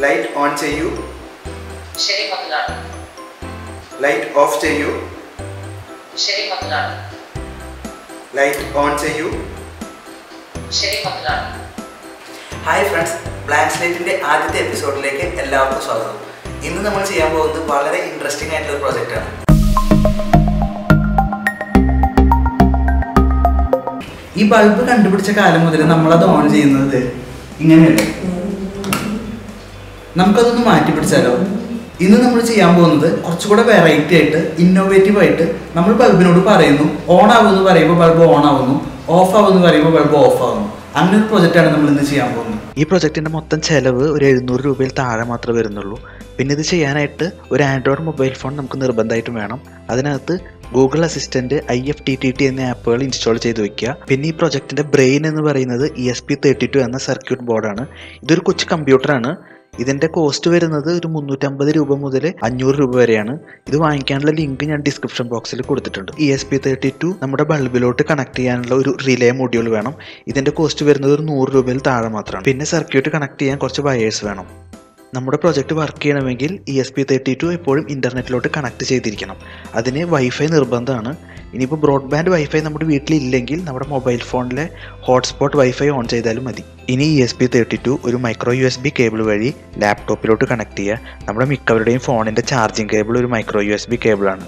light on ചെയ്യൂ ശരി മുതലാളി ലൈറ്റ് ഓഫ് ചെയ്യൂ ശരി മുതലാളി ലൈറ്റ് ഓൺ ചെയ്യൂ ശരി മുതലാളി ഹായ് ഫ്രണ്ട്സ് ബ്ലാക്ക് സ്ലേറ്റിന്റെ ആദ്യത്തെ എപ്പിസോഡിലേക്ക് എല്ലാവർക്കും സ്വാഗതം ഇന്ന് നമ്മൾ ചെയ്യാൻ പോകുന്നത് വളരെ ഇൻട്രസ്റ്റിംഗ് ആയിട്ടുള്ള ഒരു പ്രോജക്റ്റാണ് ഈ ബൾബ് കണ്ടുപിടിച്ച കാലം മുതൽ നമ്മളത് ഓൺ ചെയ്യുന്നത് ഇങ്ങനെയല്ലേ നമുക്കതൊന്ന് മാറ്റി പിടിച്ചാലോ ഇന്ന് നമ്മൾ ചെയ്യാൻ പോകുന്നത് കുറച്ചുകൂടെ വെറൈറ്റി ആയിട്ട് ഇന്നോവേറ്റീവ് ആയിട്ട് നമ്മൾ ബൾബിനോട് പറയുന്നു ഓൺ ആവുമെന്ന് പറയുമ്പോൾ ബൾബ് ഓൺ ആവുന്നു ഓഫ് ആവുമെന്ന് പറയുമ്പോൾ ബൾബ് ഓഫ് ആവുന്നു അങ്ങനെ ഒരു പ്രൊജക്റ്റാണ് നമ്മൾ ഇന്ന് ചെയ്യാൻ പോകുന്നത് ഈ പ്രൊജക്റ്റിൻ്റെ മൊത്തം ചെലവ് ഒരു എഴുന്നൂറ് രൂപയിൽ താഴെ മാത്രമേ വരുന്നുള്ളൂ പിന്നെ ഇത് ചെയ്യാനായിട്ട് ഒരു ആൻഡ്രോയിഡ് മൊബൈൽ ഫോൺ നമുക്ക് നിർബന്ധമായിട്ടും വേണം അതിനകത്ത് Google assistant I F T T T എന്ന ആപ്പുകൾ ഇൻസ്റ്റാൾ ചെയ്ത് വെക്കുക പിന്നെ ഈ പ്രൊജക്റ്റിന്റെ ബ്രെയിൻ എന്ന് പറയുന്നത് E S P thirty two എന്ന സർക്യൂട്ട് ബോർഡാണ് ഇതൊരു കൊച്ചു കമ്പ്യൂട്ടറാണ് ഇതിന്റെ കോസ്റ്റ് വരുന്നത് ഒരു മുന്നൂറ്റമ്പത് രൂപ മുതൽ അഞ്ഞൂറ് രൂപ വരെയാണ് ഇത് വാങ്ങിക്കാനുള്ള ലിങ്ക് ഞാൻ ഡിസ്ക്രിപ്ഷൻ ബോക്സിൽ കൊടുത്തിട്ടുണ്ട് E S P thirty two നമ്മുടെ ബൾബിലോട്ട് കണക്ട് ചെയ്യാനുള്ള ഒരു റിലേ മൊഡ്യൂൾ വേണം ഇതിന്റെ കോസ്റ്റ് വരുന്നത് ഒരു നൂറ് രൂപയിൽ താഴെ മാത്രമാണ് പിന്നെ സർക്യൂട്ട് കണക്ട് ചെയ്യാൻ കുറച്ച് വയേഴ്സ് വേണം നമ്മുടെ പ്രൊജക്റ്റ് വർക്ക് ചെയ്യണമെങ്കിൽ E S P thirty two എപ്പോഴും ഇൻ്റർനെറ്റിലോട്ട് കണക്ട് ചെയ്തിരിക്കണം അതിന് വൈഫൈ നിർബന്ധമാണ് ഇനിയിപ്പോൾ ബ്രോഡ്ബാൻഡ് വൈഫൈ നമ്മുടെ വീട്ടിലില്ലെങ്കിൽ നമ്മുടെ മൊബൈൽ ഫോണിലെ ഹോട്ട്സ്പോട്ട് വൈഫൈ ഓൺ ചെയ്താലും മതി ഇനി E S P thirty two ഒരു micro U S B cable വഴി ലാപ്ടോപ്പിലോട്ട് കണക്ട് ചെയ്യുക നമ്മുടെ മിക്കവരുടെയും ഫോണിൻ്റെ ചാർജിങ് കേബിൾ ഒരു മൈക്രോ യു എസ് ബി കേബിളാണ്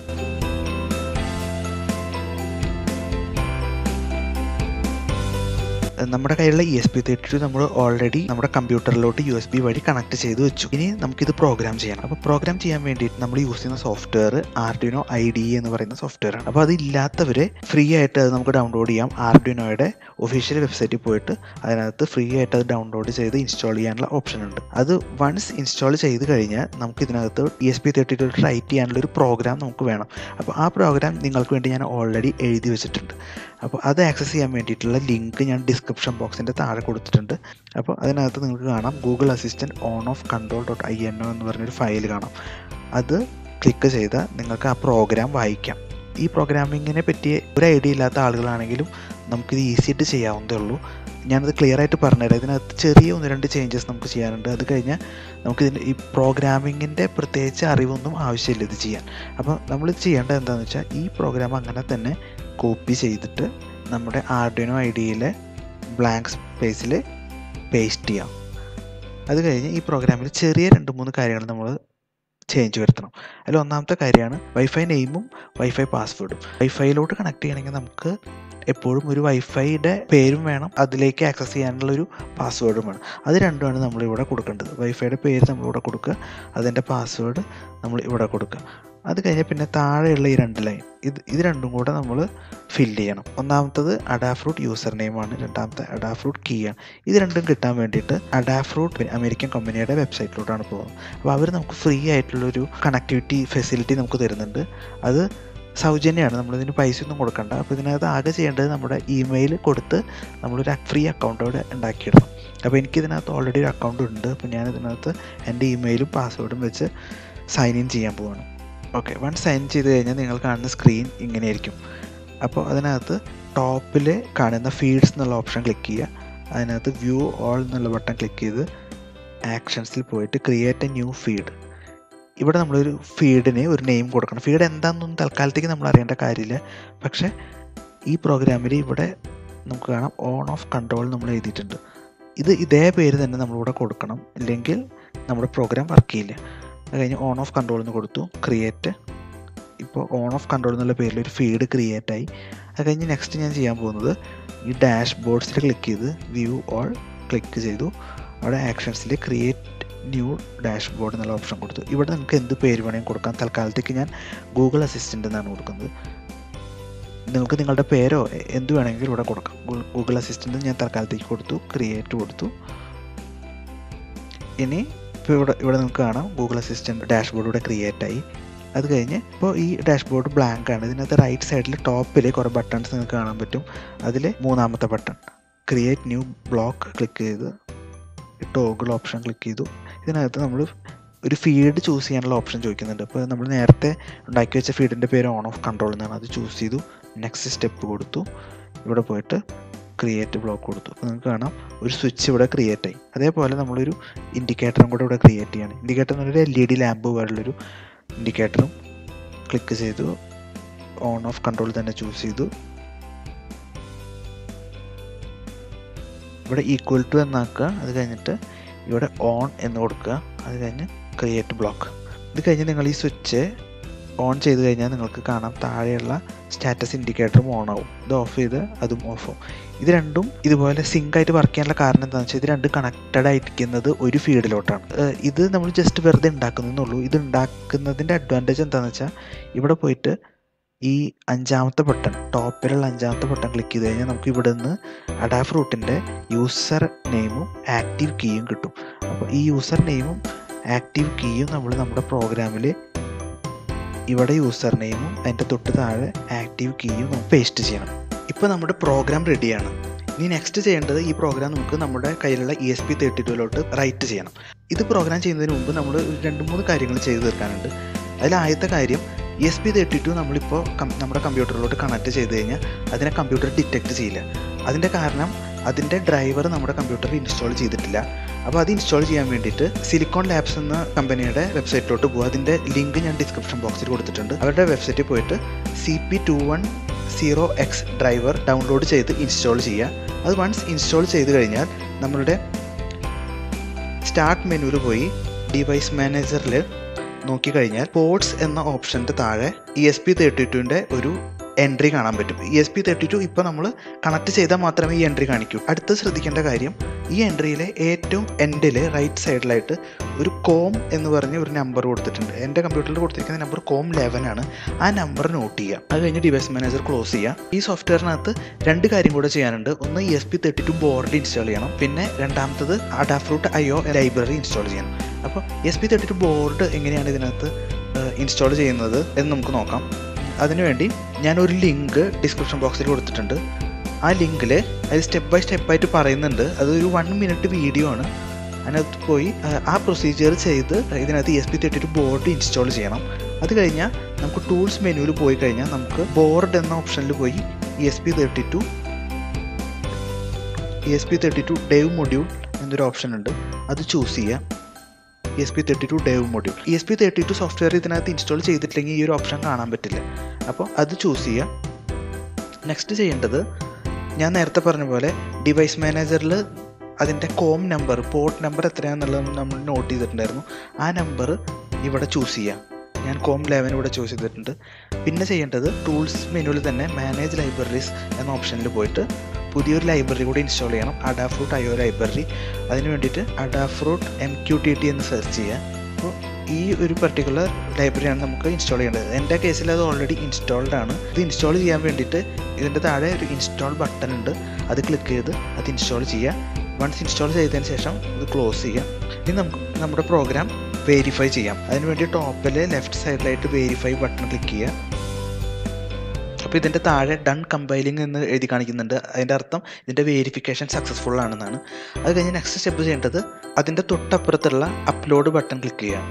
നമ്മുടെ കയ്യിലുള്ള E S P thirty two നമ്മൾ ഓൾറെഡി നമ്മുടെ കമ്പ്യൂട്ടറിലോട്ട് യു എസ് ബി വഴി കണക്ട് ചെയ്ത് വെച്ചു ഇനി നമുക്കിത് പ്രോഗ്രാം ചെയ്യണം അപ്പോൾ പ്രോഗ്രാം ചെയ്യാൻ വേണ്ടിയിട്ട് നമ്മൾ യൂസ് ചെയ്യുന്ന സോഫ്റ്റ്വെയർ ആർഡിനോ ഐ ഡി എന്ന് പറയുന്ന സോഫ്റ്റ്വെയർ ആണ് അപ്പോൾ അത് ഇല്ലാത്തവർ ഫ്രീ ആയിട്ട് അത് നമുക്ക് ഡൗൺലോഡ് ചെയ്യാം ആർഡിനോയുടെ ഒഫീഷ്യൽ വെബ്സൈറ്റിൽ പോയിട്ട് അതിനകത്ത് ഫ്രീ ആയിട്ട് അത് ഡൗൺലോഡ് ചെയ്ത് ഇൻസ്റ്റാൾ ചെയ്യാനുള്ള ഓപ്ഷൻ ഉണ്ട് അത് വൺസ് ഇൻസ്റ്റാൾ ചെയ്ത് കഴിഞ്ഞാൽ നമുക്ക് ഇതിനകത്ത് E S P thirty two write ചെയ്യാനുള്ള ഒരു പ്രോഗ്രാം നമുക്ക് വേണം അപ്പോൾ ആ പ്രോഗ്രാം നിങ്ങൾക്ക് വേണ്ടി ഞാൻ ഓൾറെഡി എഴുതി വെച്ചിട്ടുണ്ട് അപ്പോൾ അത് ആക്സസ് ചെയ്യാൻ വേണ്ടിയിട്ടുള്ള ലിങ്ക് ഞാൻ ഡിസ്ക്രിപ്ഷൻ ബോക്സിൻ്റെ താഴെ കൊടുത്തിട്ടുണ്ട് അപ്പോൾ അതിനകത്ത് നിങ്ങൾക്ക് കാണാം Google assistant on off control dot I N O എന്ന് പറഞ്ഞൊരു ഫയൽ കാണാം അത് ക്ലിക്ക് ചെയ്താൽ നിങ്ങൾക്ക് ആ പ്രോഗ്രാം വായിക്കാം ഈ പ്രോഗ്രാമിങ്ങിനെ പറ്റി ഒരു ഐഡിയ ഇല്ലാത്ത ആളുകളാണെങ്കിലും നമുക്കിത് ഈസി ആയിട്ട് ചെയ്യാവുന്നതേ ഉള്ളൂ ഞാനത് ക്ലിയർ ആയിട്ട് പറഞ്ഞുതരാം ഇതിനകത്ത് ചെറിയ ഒന്ന് രണ്ട് ചേഞ്ചസ് നമുക്ക് ചെയ്യാനുണ്ട് അത് കഴിഞ്ഞാൽ നമുക്കിതിൻ്റെ ഈ പ്രോഗ്രാമിങ്ങിൻ്റെ പ്രത്യേകിച്ച് അറിവൊന്നും ആവശ്യമില്ല ഇത് ചെയ്യാൻ അപ്പോൾ നമ്മൾ ചെയ്യേണ്ടത് എന്താണെന്ന് വെച്ചാൽ ഈ പ്രോഗ്രാം അങ്ങനെ തന്നെ കോപ്പി ചെയ്തിട്ട് നമ്മുടെ ആർഡിനോ ഐ ഡിയിലെ ബ്ലാങ്ക് സ്പേസിൽ പേസ്റ്റ് ചെയ്യാം അത് കഴിഞ്ഞ് ഈ പ്രോഗ്രാമിൽ ചെറിയ രണ്ട് മൂന്ന് കാര്യങ്ങൾ നമ്മൾ ചേഞ്ച് വരുത്തണം അതിൽ ഒന്നാമത്തെ കാര്യമാണ് വൈഫൈ നെയിമും വൈഫൈ പാസ്വേഡും വൈഫൈയിലോട്ട് കണക്ട് ചെയ്യണമെങ്കിൽ നമുക്ക് എപ്പോഴും ഒരു വൈഫൈയുടെ പേരും വേണം അതിലേക്ക് ആക്സസ് ചെയ്യാനുള്ള ഒരു പാസ്വേഡും വേണം അത് രണ്ടുമാണ് നമ്മളിവിടെ കൊടുക്കേണ്ടത് വൈഫൈയുടെ പേര് നമ്മളിവിടെ കൊടുക്കുക അതിൻ്റെ പാസ്വേഡ് നമ്മൾ ഇവിടെ കൊടുക്കുക അത് കഴിഞ്ഞ് പിന്നെ താഴെയുള്ള ഈ രണ്ട് ലൈൻ ഇത് ഇത് രണ്ടും കൂടെ നമ്മൾ ഫില്ല് ചെയ്യണം ഒന്നാമത്തത് അഡാഫ്രൂട്ട് യൂസർ നെയിമാണ് രണ്ടാമത്തെ അഡാഫ്രൂട്ട് കീ ആണ് ഇത് രണ്ടും കിട്ടാൻ വേണ്ടിയിട്ട് അഡാഫ്രൂട്ട് അമേരിക്കൻ കമ്പനിയുടെ വെബ്സൈറ്റിലോട്ടാണ് പോകുന്നത് അപ്പോൾ അവർ നമുക്ക് ഫ്രീ ആയിട്ടുള്ളൊരു കണക്ടിവിറ്റി ഫെസിലിറ്റി നമുക്ക് തരുന്നുണ്ട് അത് സൗജന്യമാണ് നമ്മളിതിന് പൈസ ഒന്നും കൊടുക്കണ്ട അപ്പോൾ ഇതിനകത്ത് ആകെ ചെയ്യേണ്ടത് നമ്മുടെ ഇമെയിൽ കൊടുത്ത് നമ്മളൊരു ഫ്രീ അക്കൗണ്ട് അവിടെ ഉണ്ടാക്കിയിടണം അപ്പോൾ എനിക്കിതിനകത്ത് ഓൾറെഡി ഒരു അക്കൗണ്ട് ഉണ്ട് അപ്പോൾ ഞാൻ ഇതിനകത്ത് എൻ്റെ ഇമെയിലും പാസ്വേഡും വെച്ച് സൈൻ ഇൻ ചെയ്യാൻ പോവാണ് ഓക്കെ വൺ സൈൻ ചെയ്ത് കഴിഞ്ഞാൽ നിങ്ങൾ കാണുന്ന സ്ക്രീൻ ഇങ്ങനെയായിരിക്കും അപ്പോൾ അതിനകത്ത് ടോപ്പിൽ കാണുന്ന ഫീഡ്സ് എന്നുള്ള ഓപ്ഷൻ ക്ലിക്ക് ചെയ്യുക അതിനകത്ത് വ്യൂ ഓൾ എന്നുള്ള ബട്ടൺ ക്ലിക്ക് ചെയ്ത് ആക്ഷൻസിൽ പോയിട്ട് ക്രിയേറ്റ് എ ന്യൂ ഫീഡ് ഇവിടെ നമ്മളൊരു ഫീഡിന് ഒരു നെയിം കൊടുക്കണം ഫീഡ് എന്താണെന്നൊന്നും തൽക്കാലത്തേക്ക് നമ്മൾ അറിയേണ്ട കാര്യമില്ല പക്ഷേ ഈ പ്രോഗ്രാമിൽ ഇവിടെ നമുക്ക് കാണാം ഓൺ ഓഫ് കൺട്രോൾ നമ്മൾ എഴുതിയിട്ടുണ്ട് ഇത് ഇതേ പേര് തന്നെ നമ്മളിവിടെ കൊടുക്കണം ഇല്ലെങ്കിൽ നമ്മുടെ പ്രോഗ്രാം വർക്ക് ചെയ്യില്ല അത് കഴിഞ്ഞ് ഓൺ ഓഫ് കൺട്രോൾ എന്ന് കൊടുത്തു ക്രിയേറ്റ് ഇപ്പോൾ ഓൺ ഓഫ് കൺട്രോൾ എന്നുള്ള പേരിൽ ഒരു ഫീഡ് ക്രിയേറ്റ് ആയി അത് കഴിഞ്ഞ് നെക്സ്റ്റ് ഞാൻ ചെയ്യാൻ പോകുന്നത് ഈ ഡാഷ് ബോർഡ്സിൽ ക്ലിക്ക് ചെയ്ത് വ്യൂ ഓൾ ക്ലിക്ക് ചെയ്തു അവിടെ ആക്ഷൻസിൽ ക്രിയേറ്റ് ന്യൂ ഡാഷ് ബോർഡ് എന്നുള്ള ഓപ്ഷൻ കൊടുത്തു ഇവിടെ നിങ്ങൾക്ക് എന്ത് പേര് വേണമെങ്കിൽ കൊടുക്കാം തൽക്കാലത്തേക്ക് ഞാൻ ഗൂഗിൾ അസിസ്റ്റൻ്റ് എന്നാണ് കൊടുക്കുന്നത് നിങ്ങൾക്ക് നിങ്ങളുടെ പേരോ എന്ത് വേണമെങ്കിലും ഇവിടെ കൊടുക്കാം ഗൂഗിൾ അസിസ്റ്റൻ്റ് ഞാൻ തൽക്കാലത്തേക്ക് കൊടുത്തു ക്രിയേറ്റ് കൊടുത്തു ഇനി ഇപ്പോൾ ഇവിടെ ഇവിടെ നിങ്ങൾക്ക് കാണാം ഗൂഗിൾ അസിസ്റ്റൻറ്റ് ഡാഷ്ബോർഡ് ഇവിടെ ക്രിയേറ്റ് ആയി അത് കഴിഞ്ഞ് ഇപ്പോൾ ഈ ഡാഷ്ബോർഡ് ബ്ലാങ്ക് ആണ് ഇതിനകത്ത് റൈറ്റ് സൈഡിൽ ടോപ്പിൽ കുറേ ബട്ടൺസ് നിങ്ങൾക്ക് കാണാൻ പറ്റും അതിൽ മൂന്നാമത്തെ button create new block click ചെയ്ത് ടോഗിൾ ഓപ്ഷൻ ക്ലിക്ക് ചെയ്തു ഇതിനകത്ത് നമ്മൾ ഒരു ഫീഡ് ചൂസ് ചെയ്യാനുള്ള ഓപ്ഷൻ ചോദിക്കുന്നുണ്ട് അപ്പോൾ നമ്മൾ നേരത്തെ ഉണ്ടാക്കി വെച്ച ഫീഡിൻ്റെ പേര് ഓൺ ഓഫ് കൺട്രോൾ എന്നാണ് അത് ചൂസ് ചെയ്തു നെക്സ്റ്റ് സ്റ്റെപ്പ് കൊടുത്തു ഇവിടെ പോയിട്ട് ക്രിയേറ്റ് ബ്ലോക്ക് കൊടുത്തു അപ്പോൾ നിങ്ങൾക്ക് കാണാം ഒരു സ്വിച്ച് ഇവിടെ ക്രിയേറ്റ് ആയി അതേപോലെ നമ്മളൊരു ഇൻഡിക്കേറ്ററും കൂടെ ഇവിടെ ക്രിയേറ്റ് ചെയ്യണം ഇൻഡിക്കേറ്റർ എന്ന് പറഞ്ഞാൽ എൽ ഇ ഡി ലാമ്പ് പോലുള്ളൊരു ഇൻഡിക്കേറ്ററും ക്ലിക്ക് ചെയ്തു ഓൺ ഓഫ് കൺട്രോൾ തന്നെ ചൂസ് ചെയ്തു ഇവിടെ ഈക്വൽ ടു എന്നാക്കുക അത് കഴിഞ്ഞിട്ട് ഇവിടെ ഓൺ എന്ന് കൊടുക്കുക അത് കഴിഞ്ഞ് ക്രിയേറ്റ് ബ്ലോക്ക് ഇത് കഴിഞ്ഞ് നിങ്ങൾ ഈ സ്വിച്ച് ഓൺ ചെയ്ത് കഴിഞ്ഞാൽ നിങ്ങൾക്ക് കാണാം താഴെയുള്ള സ്റ്റാറ്റസ് ഇൻഡിക്കേറ്ററും ഓൺ ആവും ഇത് ഓഫ് ചെയ്ത് അതും ഓഫ് ആവും ഇത് രണ്ടും ഇതുപോലെ സിങ്ക് ആയിട്ട് വർക്ക് ചെയ്യാനുള്ള കാരണം എന്താണെന്ന് വെച്ചാൽ ഇത് രണ്ടും കണക്റ്റഡ് ആയിരിക്കുന്നത് ഒരു ഫീൽഡിലോട്ടാണ് ഏഹ് ഇത് നമ്മൾ ജസ്റ്റ് വെറുതെ ഉണ്ടാക്കുന്നുള്ളൂ ഇത് ഉണ്ടാക്കുന്നതിൻ്റെ അഡ്വാൻറ്റേജ് എന്താണെന്ന് വെച്ചാൽ ഇവിടെ പോയിട്ട് ഈ അഞ്ചാമത്തെ ബട്ടൺ ടോപ്പിലുള്ള അഞ്ചാമത്തെ ബട്ടൺ ക്ലിക്ക് ചെയ്ത് കഴിഞ്ഞാൽ നമുക്ക് ഇവിടെ നിന്ന് അഡാഫ് റൂട്ടിൻ്റെ യൂസർ നെയിമും ആക്റ്റീവ് കീയും കിട്ടും അപ്പോൾ ഈ യൂസർ നെയിമും ആക്റ്റീവ് കീയും നമ്മൾ നമ്മുടെ പ്രോഗ്രാമിൽ ഇവിടെ യൂസർ നെയിമും അതിൻ്റെ തൊട്ട് താഴെ ആക്റ്റീവ് കീയും നമുക്ക് പേസ്റ്റ് ചെയ്യണം ഇപ്പോൾ നമ്മുടെ പ്രോഗ്രാം റെഡിയാണ് ഇനി നെക്സ്റ്റ് ചെയ്യേണ്ടത് ഈ പ്രോഗ്രാം നമുക്ക് നമ്മുടെ കയ്യിലുള്ള ഇ എസ് പി തേർട്ടി ടുവിലോട്ട് റൈറ്റ് ചെയ്യണം ഇത് പ്രോഗ്രാം ചെയ്യുന്നതിന് മുമ്പ് നമ്മൾ രണ്ട് മൂന്ന് കാര്യങ്ങൾ ചെയ്തു തീർക്കാനുണ്ട് അതിൽ ആദ്യത്തെ കാര്യം E S P thirty two നമ്മളിപ്പോൾ കം- നമ്മുടെ കമ്പ്യൂട്ടറിലോട്ട് കണക്ട് ചെയ്ത് കഴിഞ്ഞാൽ അതിനെ കമ്പ്യൂട്ടർ ഡിറ്റക്ട് ചെയ്യില്ല അതിൻ്റെ കാരണം അതിൻ്റെ ഡ്രൈവർ നമ്മുടെ കമ്പ്യൂട്ടറിൽ ഇൻസ്റ്റാൾ ചെയ്തിട്ടില്ല അപ്പോൾ അത് ഇൻസ്റ്റാൾ ചെയ്യാൻ വേണ്ടിയിട്ട് സിലിക്കോൺ ലാബ്സ് എന്ന കമ്പനിയുടെ വെബ്സൈറ്റിലോട്ട് പോകുക അതിൻ്റെ ലിങ്ക് ഞാൻ ഡിസ്ക്രിപ്ഷൻ ബോക്സിൽ കൊടുത്തിട്ടുണ്ട് അവരുടെ വെബ്സൈറ്റിൽ പോയിട്ട് C P two one zero X driver download ചെയ്ത് ഇൻസ്റ്റാൾ ചെയ്യുക അത് വൺസ് ഇൻസ്റ്റാൾ ചെയ്ത് കഴിഞ്ഞാൽ നമ്മളുടെ സ്റ്റാർട്ട് മെനുവിൽ പോയി ഡിവൈസ് മാനേജറിൽ നോക്കിക്കഴിഞ്ഞാൽ പോർട്സ് എന്ന ഓപ്ഷൻ്റെ താഴെ ഇ എസ് പി തേർട്ടി ടുവിൻ്റെ ഒരു എൻട്രി കാണാൻ പറ്റും E S P thirty two ഇപ്പോൾ നമ്മൾ കണക്ട് ചെയ്താൽ മാത്രമേ ഈ എൻട്രി കാണിക്കൂ അടുത്ത് ശ്രദ്ധിക്കേണ്ട കാര്യം ഈ എൻട്രിയിലെ ഏറ്റവും എൻഡിൽ റൈറ്റ് സൈഡിലായിട്ട് ഒരു കോം എന്ന് പറഞ്ഞ ഒരു നമ്പർ കൊടുത്തിട്ടുണ്ട് എൻ്റെ കമ്പ്യൂട്ടറിൽ കൊടുത്തിരിക്കുന്ന നമ്പർ കോം ലെവൻ ആണ് ആ നമ്പർ നോട്ട് ചെയ്യുക അത് കഴിഞ്ഞ് ഡിവൈസ് മാനേജർ ക്ലോസ് ചെയ്യുക ഈ സോഫ്റ്റ്വെയറിനകത്ത് രണ്ട് കാര്യം കൂടെ ചെയ്യാനുണ്ട് ഒന്ന് E S P thirty two board install ചെയ്യണം പിന്നെ രണ്ടാമത്തത് Adafruit I O library install ചെയ്യണം അപ്പോൾ S P thirty two board എങ്ങനെയാണ് ഇതിനകത്ത് ഇൻസ്റ്റാൾ ചെയ്യുന്നത് എന്ന് നമുക്ക് നോക്കാം അതിനുവേണ്ടി ഞാനൊരു ലിങ്ക് ഡിസ്ക്രിപ്ഷൻ ബോക്സിൽ കൊടുത്തിട്ടുണ്ട് ആ ലിങ്കിൽ അത് സ്റ്റെപ്പ് ബൈ സ്റ്റെപ്പായിട്ട് പറയുന്നുണ്ട് അതൊരു വൺ മിനിറ്റ് വീഡിയോ ആണ് അതിനകത്ത് പോയി ആ, ആ പ്രൊസീജിയർ ചെയ്ത് ഇതിനകത്ത് S P thirty two board install ചെയ്യണം അത് കഴിഞ്ഞാൽ നമുക്ക് ടൂൾസ് മെനുവിൽ പോയി കഴിഞ്ഞാൽ നമുക്ക് ബോർഡ് എന്ന ഓപ്ഷനിൽ പോയി S P thirty two S P thirty two dev module എന്നൊരു ഓപ്ഷൻ ഉണ്ട് അത് ചൂസ് ചെയ്യാം S P thirty two dev module S P thirty two software ഇതിനകത്ത് ഇൻസ്റ്റാൾ ചെയ്തിട്ടില്ലെങ്കിൽ ഈ ഒരു ഓപ്ഷൻ കാണാൻ പറ്റില്ല അപ്പോൾ അത് ചൂസ് ചെയ്യുക നെക്സ്റ്റ് ചെയ്യേണ്ടത് ഞാൻ നേരത്തെ പറഞ്ഞ പോലെ ഡിവൈസ് മാനേജറിൽ അതിൻ്റെ കോം നമ്പർ പോർട്ട് നമ്പർ എത്രയാണെന്നുള്ളത് നമ്മൾ നോട്ട് ചെയ്തിട്ടുണ്ടായിരുന്നു ആ നമ്പർ ഇവിടെ ചൂസ് ചെയ്യാം ഞാൻ കോം ലെവൻ ഇവിടെ ചൂസ് ചെയ്തിട്ടുണ്ട് പിന്നെ ചെയ്യേണ്ടത് ടൂൾസ് മെനുവിൽ തന്നെ മാനേജ് ലൈബ്രറീസ് എന്ന ഓപ്ഷനിൽ പോയിട്ട് പുതിയൊരു ലൈബ്രറി കൂടി ഇൻസ്റ്റാൾ ചെയ്യണം അഡാഫ്രൂട്ട് ഐ ഒ ലൈബ്രറി അതിന് വേണ്ടിയിട്ട് Adafruit M Q T T എന്ന് സെർച്ച് ചെയ്യുക അപ്പോൾ ഈ ഒരു പർട്ടിക്കുലർ ലൈബ്രറിയാണ് നമുക്ക് ഇൻസ്റ്റാൾ ചെയ്യേണ്ടത് എൻ്റെ കേസിൽ അത് ഓൾറെഡി ഇൻസ്റ്റാൾഡ് ആണ് ഇത് ഇൻസ്റ്റാൾ ചെയ്യാൻ വേണ്ടിയിട്ട് ഇതിൻ്റെ താഴെ ഒരു ഇൻസ്റ്റാൾ ബട്ടൺ ഉണ്ട് അത് ക്ലിക്ക് ചെയ്ത് അത് ഇൻസ്റ്റാൾ ചെയ്യുക വൺസ് ഇൻസ്റ്റാൾ ചെയ്തതിന് ശേഷം ഇത് ക്ലോസ് ചെയ്യാം ഇനി നമുക്ക് നമ്മുടെ പ്രോഗ്രാം വെരിഫൈ ചെയ്യാം അതിനുവേണ്ടി ടോപ്പിൽ ലെഫ്റ്റ് സൈഡിലായിട്ട് വെരിഫൈ ബട്ടൺ ക്ലിക്ക് ചെയ്യുക അപ്പോൾ ഇതിൻ്റെ താഴെ ഡൺ കമ്പൈലിംഗ് എന്ന് എഴുതി കാണിക്കുന്നുണ്ട് അതിൻ്റെ അർത്ഥം ഇതിൻ്റെ വേരിഫിക്കേഷൻ സക്സസ്ഫുൾ ആണെന്നാണ് അത് കഴിഞ്ഞ് നെക്സ്റ്റ് സ്റ്റെപ്പ് ചെയ്യേണ്ടത് അതിൻ്റെ തൊട്ടപ്പുറത്തുള്ള അപ്ലോഡ് ബട്ടൺ ക്ലിക്ക് ചെയ്യാം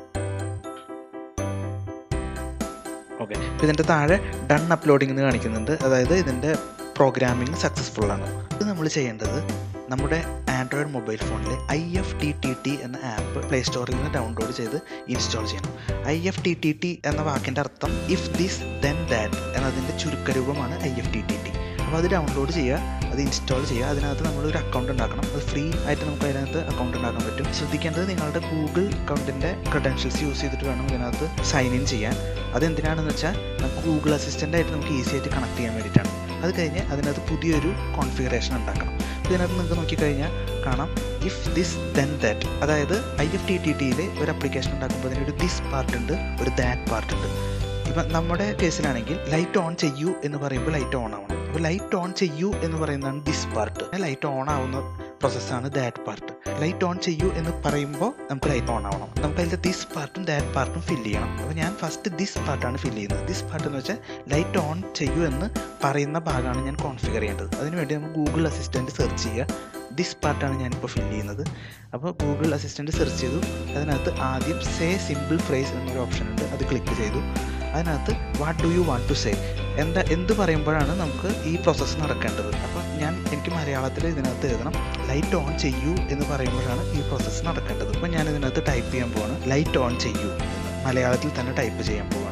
ഓക്കെ അപ്പോൾ ഇതിൻ്റെ താഴെ ഡൺ അപ്ലോഡിംഗ് എന്ന് കാണിക്കുന്നുണ്ട് അതായത് ഇതിൻ്റെ പ്രോഗ്രാമിംഗ് സക്സസ്ഫുൾ ആണ് ഇത് നമ്മൾ ചെയ്യേണ്ടത് നമ്മുടെ ആൻഡ്രോയിഡ് മൊബൈൽ ഫോണിൽ I F T T T എന്ന ആപ്പ് പ്ലേ സ്റ്റോറിൽ നിന്ന് ഡൗൺലോഡ് ചെയ്ത് ഇൻസ്റ്റാൾ ചെയ്യണം I F T T T എന്ന വാക്കിൻ്റെ അർത്ഥം ഇഫ് ദിസ് ദെൻ ദാറ്റ് എന്നതിൻ്റെ ചുരുക്കരൂപമാണ് I F T T T അപ്പോൾ അത് ഡൗൺലോഡ് ചെയ്യുക അത് ഇൻസ്റ്റാൾ ചെയ്യുക അതിനകത്ത് നമ്മളൊരു അക്കൗണ്ട് ഉണ്ടാക്കണം അത് ഫ്രീ ആയിട്ട് നമുക്ക് അതിനകത്ത് അക്കൗണ്ട് ഉണ്ടാക്കാൻ പറ്റും ശ്രദ്ധിക്കേണ്ടത് നിങ്ങളുടെ ഗൂഗിൾ അക്കൗണ്ടിൻ്റെ ക്രെഡൻഷ്യൽസ് യൂസ് ചെയ്തിട്ട് വേണം ഇതിനകത്ത് സൈൻ ഇൻ ചെയ്യാൻ അതെന്തിനാണെന്ന് വെച്ചാൽ നമുക്ക് ഗൂഗിൾ അസിസ്റ്റൻ്റ് ആയിട്ട് നമുക്ക് ഈസി ആയിട്ട് കണക്ട് ചെയ്യാൻ വേണ്ടിയിട്ടാണ് അത് കഴിഞ്ഞ് അതിനകത്ത് പുതിയൊരു കോൺഫിഗറേഷൻ ഉണ്ടാക്കണം ഇതിനകത്ത് നിങ്ങൾക്ക് നോക്കിക്കഴിഞ്ഞാൽ കാണാം ഇഫ് ദിസ് ദെൻ ദാറ്റ് അതായത് ഐ എഫ് ടി ടി ടിയിൽ ഒരു അപ്ലിക്കേഷൻ ഉണ്ടാക്കുമ്പോൾ അതിനൊരു ദിസ് പാർട്ട് ഉണ്ട് ഒരു ദാറ്റ് പാർട്ട് ഉണ്ട് ഇപ്പം നമ്മുടെ കേസിലാണെങ്കിൽ ലൈറ്റ് ഓൺ ചെയ്യൂ എന്ന് പറയുമ്പോൾ ലൈറ്റ് ഓൺ ആവണം അപ്പോൾ ലൈറ്റ് ഓൺ ചെയ്യൂ എന്ന് പറയുന്നതാണ് ദിസ് പാർട്ട് ലൈറ്റ് ഓൺ ആവുന്ന പ്രോസസ്സാണ് ദാറ്റ് പാർട്ട് ലൈറ്റ് ഓൺ ചെയ്യൂ എന്ന് പറയുമ്പോൾ നമുക്ക് ലൈറ്റ് ഓൺ ആവണം നമുക്ക് അതിൻ്റെ ദിസ് പാർട്ടും ദാറ്റ് പാർട്ടും ഫില്ല് ചെയ്യണം അപ്പോൾ ഞാൻ ഫസ്റ്റ് ദിസ് പാർട്ടാണ് ഫില്ല് ചെയ്യുന്നത് ദിസ് പാർട്ട് എന്ന് വെച്ചാൽ ലൈറ്റ് ഓൺ ചെയ്യൂ എന്ന് പറയുന്ന ഭാഗമാണ് ഞാൻ കോൺഫിഗർ ചെയ്യേണ്ടത് അതിനുവേണ്ടി നമ്മൾ ഗൂഗിൾ അസിസ്റ്റൻറ്റ് സെർച്ച് ചെയ്യുക ദിസ് പാർട്ടാണ് ഞാനിപ്പോൾ ഫില്ല് ചെയ്യുന്നത് അപ്പോൾ ഗൂഗിൾ അസിസ്റ്റൻറ്റ് സെർച്ച് ചെയ്തു അതിനകത്ത് ആദ്യം സേ സിമ്പിൾ ഫ്രേസ് എന്നൊരു ഓപ്ഷൻ ഉണ്ട് അത് ക്ലിക്ക് ചെയ്തു അതിനകത്ത് what do you want to say എന്താ എന്ത് പറയുമ്പോഴാണ് നമുക്ക് ഈ പ്രോസസ്സ് നടക്കേണ്ടത് അപ്പോൾ ഞാൻ എനിക്ക് മലയാളത്തിൽ ഇതിനകത്ത് എഴുതണം ലൈറ്റ് ഓൺ ചെയ്യൂ എന്ന് പറയുമ്പോഴാണ് ഈ പ്രോസസ്സ് നടക്കേണ്ടത് അപ്പോൾ ഞാൻ ഇതിനകത്ത് ടൈപ്പ് ചെയ്യാൻ പോവാണ് ലൈറ്റ് ഓൺ ചെയ്യൂ എന്ന് മലയാളത്തിൽ തന്നെ ടൈപ്പ് ചെയ്യാൻ പോവാണ്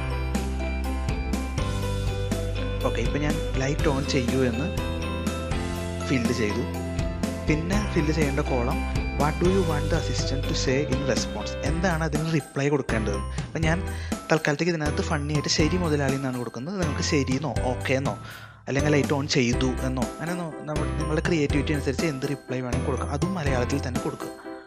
ഓക്കെ ഇപ്പം ഞാൻ ലൈറ്റ് ഓൺ ചെയ്യൂ എന്ന് ഫില്ല് ചെയ്തു പിന്നെ ഫില്ല് ചെയ്യേണ്ട column what do you want the assistant to say in response എന്താണ് അതിന് റിപ്ലൈ കൊടുക്കേണ്ടത് അപ്പം ഞാൻ തൽക്കാലത്തേക്ക് ഇതിനകത്ത് ഫണ്ണി ആയിട്ട് ശരി മുതലാളി എന്നാണ് കൊടുക്കുന്നത് നിങ്ങൾക്ക് ശരിയെന്നോ ഓക്കെ എന്നോ അല്ലെങ്കിൽ ലൈറ്റ് ഓൺ ചെയ്തു എന്നോ അങ്ങനെ നോ- നമ്മൾ നിങ്ങളുടെ ക്രിയേറ്റിവിറ്റി അനുസരിച്ച് എന്ത് റിപ്ലൈ വേണമെങ്കിൽ കൊടുക്കാം അതും മലയാളത്തിൽ തന്നെ കൊടുക്കുക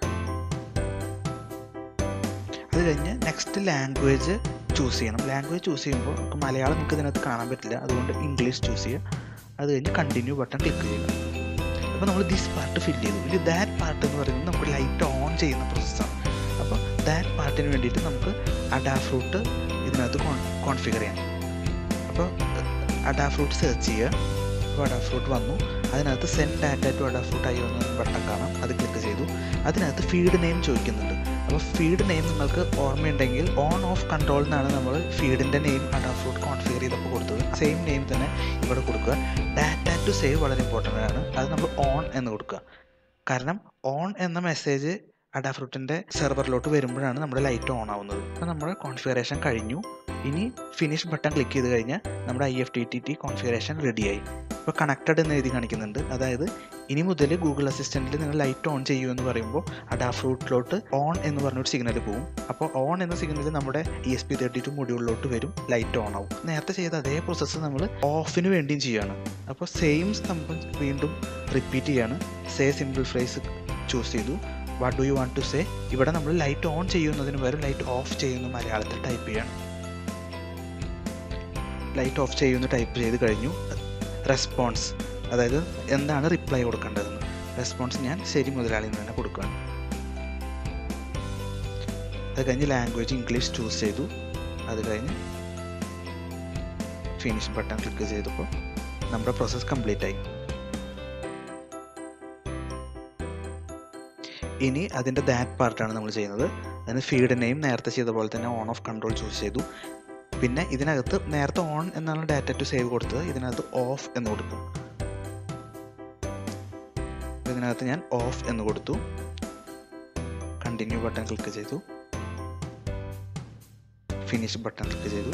അത് കഴിഞ്ഞ് നെക്സ്റ്റ് ലാംഗ്വേജ് ചൂസ് ചെയ്യണം ലാംഗ്വേജ് ചൂസ് ചെയ്യുമ്പോൾ നമുക്ക് മലയാളം നിങ്ങൾക്ക് ഇതിനകത്ത് കാണാൻ പറ്റില്ല അതുകൊണ്ട് ഇംഗ്ലീഷ് ചൂസ് ചെയ്യുക അത് കഴിഞ്ഞ് കണ്ടിന്യൂ ബട്ടൺ ക്ലിക്ക് ചെയ്യുക അപ്പോൾ നമ്മൾ ദിസ് പാർട്ട് ഫില്ല് ചെയ്തു ഇനി ദാറ്റ് പാർട്ട് എന്ന് പറയുന്നത് നമുക്ക് ലൈറ്റ് ഓൺ ചെയ്യുന്ന പ്രോസസ്സാണ് അപ്പോൾ ദാറ്റ് പാർട്ടിന് വേണ്ടിയിട്ട് നമുക്ക് അഡാഫ്രൂട്ട് ഇതിനകത്ത് കോൺഫിഗർ ചെയ്യാം അപ്പോൾ അഡാഫ്രൂട്ട് സെർച്ച് ചെയ്യുക അപ്പോൾ അഡാഫ്രൂട്ട് വന്നു അതിനകത്ത് സെൻഡ് ഡാറ്റ ടു അഡാഫ്രൂട്ട് ആയി വന്ന ബട്ടൺ കാണാം അത് ക്ലിക്ക് ചെയ്തു അതിനകത്ത് ഫീഡ് നെയിം ചോദിക്കുന്നുണ്ട് അപ്പോൾ ഫീഡ് നെയിം നിങ്ങൾക്ക് ഓർമ്മയുണ്ടെങ്കിൽ ഓൺ ഓഫ് കൺട്രോൾ എന്നാണ് നമ്മൾ ഫീഡിൻ്റെ നെയിം അഡാഫ്രൂട്ട് കോൺഫിഗർ ചെയ്തപ്പോൾ കൊടുത്തത് സെയിം നെയിം തന്നെ ഇവിടെ കൊടുക്കുക ഡാറ്റ ടു സേവ് വളരെ ഇമ്പോർട്ടൻ്റ് ആണ് അത് നമ്മൾ ഓൺ എന്ന് കൊടുക്കുക കാരണം ഓൺ എന്ന മെസ്സേജ് അഡാഫ്രൂട്ടിൻ്റെ സെർവറിലോട്ട് വരുമ്പോഴാണ് നമ്മുടെ ലൈറ്റ് ഓൺ ആവുന്നത് അപ്പോൾ നമ്മുടെ കോൺഫിഗറേഷൻ കഴിഞ്ഞു ഇനി ഫിനിഷ് ബട്ടൺ ക്ലിക്ക് ചെയ്ത് കഴിഞ്ഞാൽ നമ്മുടെ I F T T T configuration റെഡിയായി ഇപ്പോൾ കണക്റ്റഡ് എന്ന് എഴുതി കാണിക്കുന്നുണ്ട് അതായത് ഇനി മുതൽ ഗൂഗിൾ അസിസ്റ്റൻറ്റിൽ നിങ്ങൾ ലൈറ്റ് ഓൺ ചെയ്യൂ എന്ന് പറയുമ്പോൾ അഡാഫ്രൂട്ടിലോട്ട് ഓൺ എന്ന് പറഞ്ഞൊരു സിഗ്നൽ പോകും അപ്പോൾ ഓൺ എന്ന സിഗ്നൽ നമ്മുടെ E S P thirty two മൊഡ്യൂളിലോട്ട് വരും ലൈറ്റ് ഓൺ ആവും നേരത്തെ ചെയ്ത അതേ പ്രോസസ്സ് നമ്മൾ ഓഫിന് വേണ്ടിയും ചെയ്യാണ് അപ്പോൾ സെയിം സംഭവം വീണ്ടും റിപ്പീറ്റ് ചെയ്യാണ് സേ സിമ്പിൾ ഫ്രേസ് ചൂസ് ചെയ്തു what do you want to say ഇവിടെ നമ്മൾ ലൈറ്റ് ഓൺ ചെയ്യുന്നതിന് പകരം ലൈറ്റ് ഓഫ് ചെയ്യുന്നു മലയാളത്തിൽ ടൈപ്പ് ചെയ്യാണ് ലൈറ്റ് ഓഫ് ചെയ്യുന്നു ടൈപ്പ് ചെയ്ത് കഴിഞ്ഞു റെസ്പോൺസ് അതായത് എന്താണ് റിപ്ലൈ കൊടുക്കേണ്ടതെന്ന് റെസ്പോൺസ് ഞാൻ ശരി മുതലാളി എന്ന് തന്നെ കൊടുക്കുകയാണ് അത് കഴിഞ്ഞ് ലാംഗ്വേജ് ഇംഗ്ലീഷ് ചൂസ് ചെയ്തു അത് കഴിഞ്ഞ് ഫിനിഷ് ബട്ടൺ ക്ലിക്ക് ചെയ്തപ്പോൾ നമ്മുടെ പ്രോസസ്സ് കംപ്ലീറ്റ് ആയി ഇനി അതിൻ്റെ ദാറ്റ് പാർട്ടാണ് നമ്മൾ ചെയ്യുന്നത് അതിന് ഫീഡ് നെയിം നേരത്തെ ചെയ്ത പോലെ തന്നെ ഓൺ ഓഫ് കൺട്രോൾ ചൂസ് ചെയ്തു പിന്നെ ഇതിനകത്ത് നേരത്തെ ഓൺ എന്നാണ് ഡാറ്റ ടു സേവ് കൊടുത്തത് ഇതിനകത്ത് ഓഫ് എന്ന് കൊടുക്കും ഇതിനകത്ത് ഞാൻ ഓഫ് എന്ന് കൊടുത്തു കണ്ടിന്യൂ ബട്ടൺ ക്ലിക്ക് ചെയ്തു ഫിനിഷ് ബട്ടൺ ക്ലിക്ക് ചെയ്തു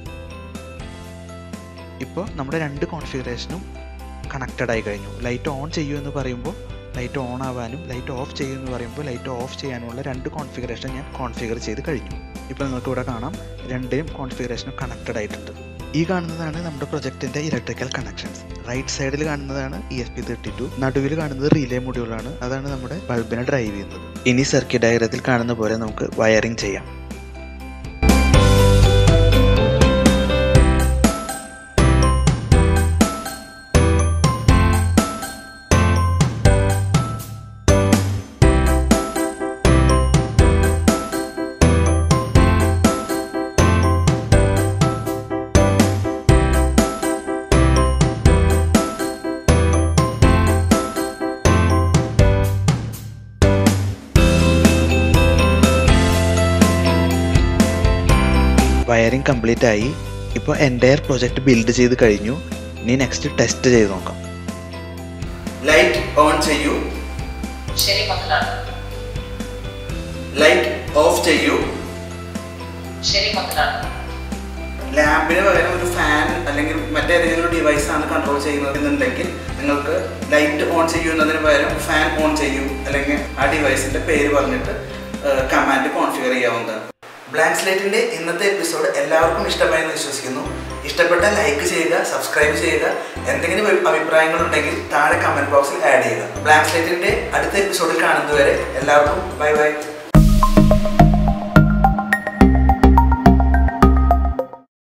ഇപ്പോൾ നമ്മുടെ രണ്ട് കോൺഫിഗറേഷനും കണക്റ്റഡ് ആയി കഴിഞ്ഞു ലൈറ്റ് ഓൺ ചെയ്യൂ എന്ന് പറയുമ്പോൾ ലൈറ്റ് ഓൺ ആവാനും ലൈറ്റ് ഓഫ് ചെയ്യൂ എന്ന് പറയുമ്പോൾ ലൈറ്റ് ഓഫ് ചെയ്യാനുമുള്ള രണ്ട് കോൺഫിഗറേഷൻ ഞാൻ കോൺഫിഗർ ചെയ്ത് കഴിഞ്ഞു ഇപ്പോൾ നിങ്ങൾക്ക് ഇവിടെ കാണാം രണ്ടേയും കോൺഫിഗറേഷനും കണക്റ്റഡ് ആയിട്ടുണ്ട് ഈ കാണുന്നതാണ് നമ്മുടെ പ്രൊജക്റ്റിന്റെ ഇലക്ട്രിക്കൽ കണക്ഷൻസ് റൈറ്റ് സൈഡിൽ കാണുന്നതാണ് E S P thirty two നടുവിൽ കാണുന്നത് റിലേ മൊഡ്യൂളാണ് അതാണ് നമ്മുടെ ബൾബിനെ ഡ്രൈവ് ചെയ്യുന്നത് ഇനി സർക്യൂട്ട് ഡയഗ്രത്തിൽ കാണുന്ന പോലെ നമുക്ക് വയറിംഗ് ചെയ്യാം വയറിംഗ് കംപ്ലീറ്റ് ആയി ഇപ്പോൾ എൻ്റയർ പ്രൊജക്റ്റ് ബിൽഡ് ചെയ്ത് കഴിഞ്ഞു ഇനി നെക്സ്റ്റ് ടെസ്റ്റ് ചെയ്ത് നോക്കാം ലൈറ്റ് ഓൺ ചെയ്യൂ ശരി മുതലാളി ലൈറ്റ് ഓഫ് ചെയ്യൂ ശരി മുതലാളി ലാമ്പിന് പകരം ഒരു ഫാൻ അല്ലെങ്കിൽ മറ്റേതെങ്കിലും ഒരു ഡിവൈസ് ആണ് കൺട്രോൾ ചെയ്യുന്നത് എന്നുണ്ടെങ്കിൽ നിങ്ങൾക്ക് ലൈറ്റ് ഓൺ ചെയ്യൂ എന്നതിന് പകരം ഫാൻ ഓൺ ചെയ്യൂ അല്ലെങ്കിൽ ആ ഡിവൈസിന്റെ പേര് പറഞ്ഞിട്ട് കമാൻഡ് കോൺഫിഗർ ചെയ്യാവുന്നതാണ് ബ്ലാങ്ക് സ്ലേറ്റിന്റെ ഇന്നത്തെ എപ്പിസോഡ് എല്ലാവർക്കും ഇഷ്ടമായെന്ന് വിശ്വസിക്കുന്നു ഇഷ്ടപ്പെട്ട ലൈക്ക് ചെയ്യുക സബ്സ്ക്രൈബ് ചെയ്യുക എന്തെങ്കിലും ഒരു അഭിപ്രായങ്ങൾ ഉണ്ടെങ്കിൽ താഴെ കമന്റ് ബോക്സിൽ ആഡ് ചെയ്യുക ബ്ലാങ്ക് സ്ലേറ്റിന്റെ അടുത്ത എപ്പിസോഡിൽ കാണുന്നതുവരെ എല്ലാവർക്കും ബൈ ബൈ